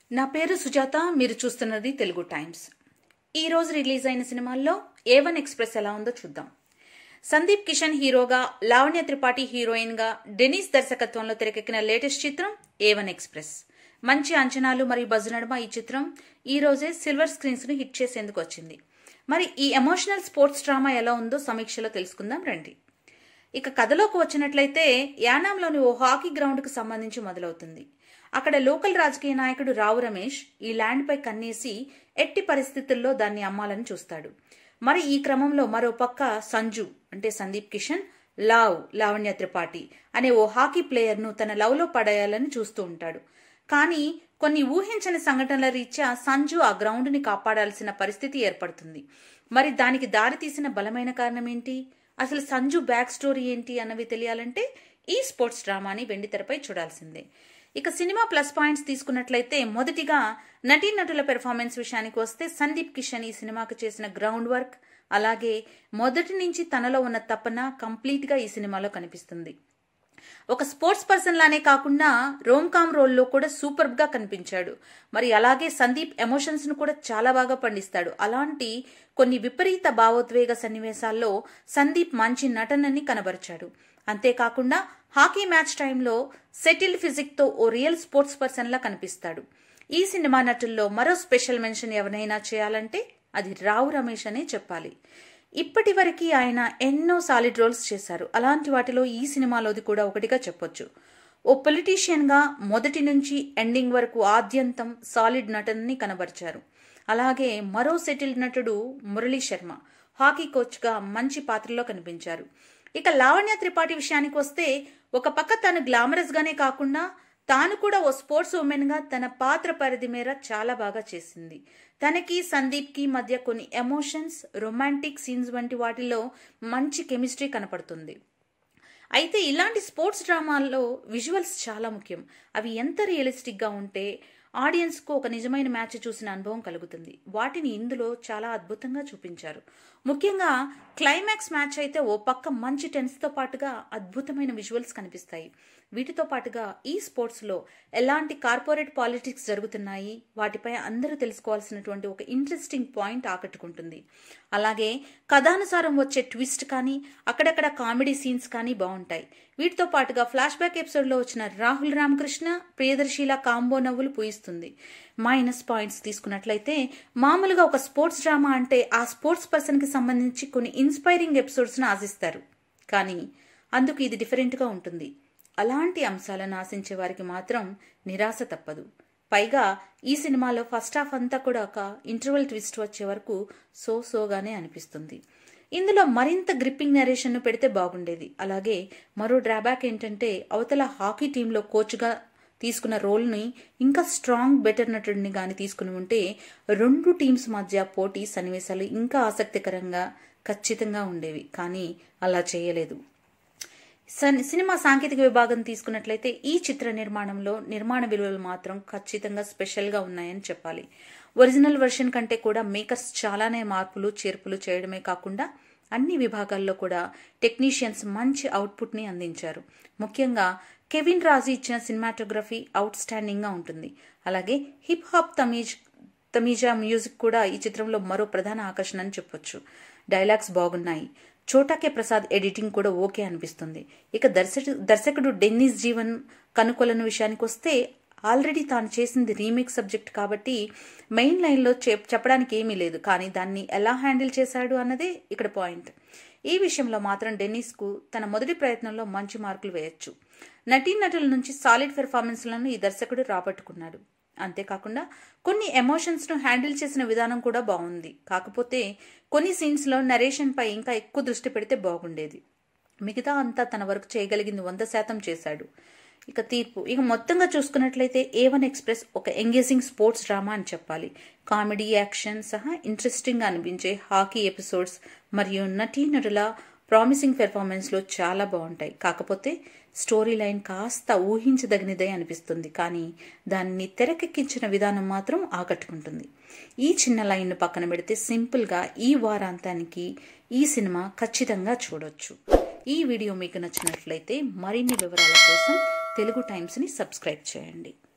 నా పేరు సుజాత మీరు చూస్తున్నది తెలుగు టైమ్స్ ఈ రోజు రిలీజ్ అయిన సినిమాల్లో ఏ వన్ ఎక్స్ప్రెస్ ఎలా ఉందో చూద్దాం సందీప్ కిషన్ హీరోగా లావణ్య త్రిపాఠి హీరోయిన్ గా డెనిస్ దర్శకత్వంలో తెరకెక్కిన లేటెస్ట్ చిత్రం ఏ వన్ ఎక్స్ప్రెస్ మంచి అంచనాలు మరియు బజ్ నడుమ ఈ చిత్రం ఈ రోజే సిల్వర్ స్క్రీన్స్ ను హిట్ చేసేందుకు వచ్చింది మరి ఈ ఎమోషనల్ స్పోర్ట్స్ డ్రామా ఎలా ఉందో సమీక్షలో తెలుసుకుందాం రండి ఇక కథలోకి వచ్చినట్లయితే యానాంలోని ఓ హాకీ గ్రౌండ్కు సంబంధించి మొదలవుతుంది అక్కడ లోకల్ రాజకీయ నాయకుడు రావు రమేష్ ఈ ల్యాండ్పై కన్నేసి ఎట్టి పరిస్థితుల్లో దాన్ని అమ్మాలని చూస్తాడు మరి ఈ క్రమంలో మరో పక్క సంజు అంటే సందీప్ కిషన్ లావ్ లావణ్య త్రిపాఠి అనే ఓ హాకీ ప్లేయర్ను తన లవ్లో పడేయాలని చూస్తూ ఉంటాడు కానీ కొన్ని ఊహించని సంఘటనల రీత్యా సంజు ఆ గ్రౌండ్ని కాపాడాల్సిన పరిస్థితి ఏర్పడుతుంది మరి దానికి దారి తీసిన బలమైన కారణం ఏంటి అసలు సంజు బ్యాక్ స్టోరీ ఏంటి అన్నవి తెలియాలంటే ఈ స్పోర్ట్స్ డ్రామాని వెండితెరపై చూడాల్సిందే ఇక సినిమా ప్లస్ పాయింట్స్ తీసుకున్నట్లయితే మొదటిగా నటీనటుల పెర్ఫార్మెన్స్ విషయానికి వస్తే సందీప్ కిషన్ ఈ సినిమాకు చేసిన గ్రౌండ్ వర్క్ అలాగే మొదటి నుంచి తనలో ఉన్న తపన కంప్లీట్గా ఈ సినిమాలో కనిపిస్తుంది ఒక స్పోర్ట్స్ పర్సన్ లానే కాకుండా రోమ్ కామ్ రోల్లో కూడా సూపర్ గా కనిపించాడు మరి అలాగే సందీప్ ఎమోషన్స్ ను కూడా చాలా బాగా పండిస్తాడు అలాంటి కొన్ని విపరీత భావోద్వేగ సన్నివేశాల్లో సందీప్ మంచి నటనని కనబరిచాడు అంతేకాకుండా హాకీ మ్యాచ్ టైంలో సెటిల్డ్ ఫిజిక్ తో ఓ రియల్ స్పోర్ట్స్ పర్సన్ లా కనిపిస్తాడు ఈ సినిమా నటుల్లో మరో స్పెషల్ మెన్షన్ ఎవరైనా చేయాలంటే అది రావు రమేష్ అనే చెప్పాలి ఇప్పటి వరకు ఆయన ఎన్నో సాలిడ్ రోల్స్ చేశారు అలాంటి వాటిలో ఈ సినిమాలోది కూడా ఒకటిగా చెప్పొచ్చు ఓ పొలిటీషియన్గా మొదటి నుంచి ఎండింగ్ వరకు ఆద్యంతం సాలిడ్ నటనని కనబరిచారు అలాగే మరో సెటిల్డ్ నటుడు మురళీ శర్మ హాకీ కోచ్గా మంచి పాత్రలో కనిపించారు ఇక లావణ్య త్రిపాఠి విషయానికి వస్తే ఒక పక్క తను గ్లామరస్ గానే కాకుండా తాను కూడా ఓ స్పోర్ట్స్ ఉమెన్ గా తన పాత్ర పరిధి మేర చాలా బాగా చేసింది తనకి సందీప్ కి మధ్య కొన్ని ఎమోషన్స్ రొమాంటిక్ సీన్స్ వంటి వాటిలో మంచి కెమిస్ట్రీ కనపడుతుంది అయితే ఇలాంటి స్పోర్ట్స్ డ్రామాల్లో విజువల్స్ చాలా ముఖ్యం అవి ఎంత రియలిస్టిక్ గా ఉంటే ఆడియన్స్ కు ఒక నిజమైన మ్యాచ్ చూసిన అనుభవం కలుగుతుంది వాటిని ఇందులో చాలా అద్భుతంగా చూపించారు ముఖ్యంగా క్లైమాక్స్ మ్యాచ్ అయితే ఓ పక్క మంచి టెన్స్ తో పాటుగా అద్భుతమైన విజువల్స్ కనిపిస్తాయి వీటితో పాటుగా ఈ స్పోర్ట్స్ లో ఎలాంటి కార్పొరేట్ పాలిటిక్స్ జరుగుతున్నాయి వాటిపై అందరూ తెలుసుకోవాల్సినటువంటి ఒక ఇంట్రెస్టింగ్ పాయింట్ ఆకట్టుకుంటుంది అలాగే కథానుసారం వచ్చే ట్విస్ట్ కానీ అక్కడక్కడ కామెడీ సీన్స్ కానీ బాగుంటాయి వీటితో పాటుగా ఫ్లాష్ బ్యాక్ ఎపిసోడ్లో వచ్చిన రాహుల్ రామకృష్ణ ప్రియదర్శిల కాంబో నవ్వులు పూయిస్తుంది మైనస్ పాయింట్స్ తీసుకున్నట్లయితే మామూలుగా ఒక స్పోర్ట్స్ డ్రామా అంటే ఆ స్పోర్ట్స్ పర్సన్కి సంబంధించి కొన్ని ఇన్స్పైరింగ్ ఎపిసోడ్స్ను ఆశిస్తారు కానీ అందుకు ఇది డిఫరెంట్గా ఉంటుంది అలాంటి అంశాలను ఆశించే వారికి మాత్రం నిరాశ తప్పదు పైగా ఈ సినిమాలో ఫస్ట్ హాఫ్ అంతా కూడా ఒక ఇంటర్వెల్ ట్విస్ట్ వచ్చే వరకు సో సోగానే అనిపిస్తుంది ఇందులో మరింత గ్రిప్పింగ్ నరేషన్ను పెడితే బాగుండేది అలాగే మరో డ్రాబ్యాక్ ఏంటంటే అవతల హాకీ టీంలో కోచ్గా తీసుకున్న రోల్ని ఇంకా స్ట్రాంగ్ బెటర్ నటుడిని కానీ తీసుకుని ఉంటే రెండు టీమ్స్ మధ్య పోటీ సన్నివేశాలు ఇంకా ఆసక్తికరంగా ఖచ్చితంగా ఉండేవి కానీ అలా చేయలేదు సినిమా సాంకేతిక విభాగం తీసుకున్నట్లయితే ఈ చిత్ర నిర్మాణంలో నిర్మాణ విలువలు మాత్రం ఖచ్చితంగా స్పెషల్గా ఉన్నాయని చెప్పాలి ఒరిజినల్ వెర్షన్ కంటే కూడా మేకర్స్ చాలానే మార్పులు చేర్పులు చేయడమే కాకుండా అన్ని విభాగాల్లో కూడా టెక్నీషియన్స్ మంచి అవుట్పుట్ని అందించారు ముఖ్యంగా కెవిన్ రాజు ఇచ్చిన సినిమాటోగ్రఫీ అవుట్ స్టాండింగ్గా ఉంటుంది అలాగే hip hop Tamizh Tamizha music కూడా ఈ చిత్రంలో మరో ప్రధాన ఆకర్షణ అని చెప్పొచ్చు డైలాగ్స్ బాగున్నాయి చోటాకే ప్రసాద్ ఎడిటింగ్ కూడా ఓకే అనిపిస్తుంది ఇక దర్శకుడు దర్శకుడు డెన్నిస్ జీవన్ కనుకొలను విషయానికి వస్తే ఆల్రెడీ తాను చేసింది రీమేక్ సబ్జెక్ట్ కాబట్టి మెయిన్ లైన్లో చెప్పడానికి ఏమీ లేదు కానీ దాన్ని ఎలా హ్యాండిల్ చేశాడు అన్నదే ఇక్కడ పాయింట్ ఈ విషయంలో మాత్రం డెన్నిస్కు తన మొదటి ప్రయత్నంలో మంచి మార్కులు వేయొచ్చు నటీనటుల నుంచి సాలిడ్ పెర్ఫార్మెన్స్లను ఈ దర్శకుడు రాబట్టుకున్నాడు అంతేకాకుండా కొన్ని ఎమోషన్స్ను హ్యాండిల్ చేసిన విధానం కూడా బాగుంది కాకపోతే కొన్ని సీన్స్లో నరేషన్పై ఇంకా ఎక్కువ దృష్టి పెడితే బాగుండేది మిగతా అంతా తన వరకు చేయగలిగింది వంద శాతం చేశాడు ఇక తీర్పు ఇక మొత్తంగా చూసుకున్నట్లయితే ఏ వన్ ఎక్స్ప్రెస్ ఒక ఎంగేజింగ్ స్పోర్ట్స్ డ్రామా అని చెప్పాలి కామెడీ యాక్షన్ సహా ఇంట్రెస్టింగ్ అనిపించే హాకీ ఎపిసోడ్స్ మరియు నటీనటుల ప్రామిసింగ్ పెర్ఫార్మెన్స్లో చాలా బాగుంటాయి కాకపోతే స్టోరీ లైన్ కాస్త ఊహించదగినదే అనిపిస్తుంది కానీ దాన్ని తెరకెక్కించిన విధానం మాత్రం ఆకట్టుకుంటుంది ఈ చిన్న లైన్ను పక్కన పెడితే సింపుల్గా ఈ వారాంతానికి ఈ సినిమా ఖచ్చితంగా చూడొచ్చు ఈ వీడియో మీకు నచ్చినట్లయితే మరిన్ని వివరాల కోసం తెలుగు టైమ్స్ని సబ్స్క్రైబ్ చేయండి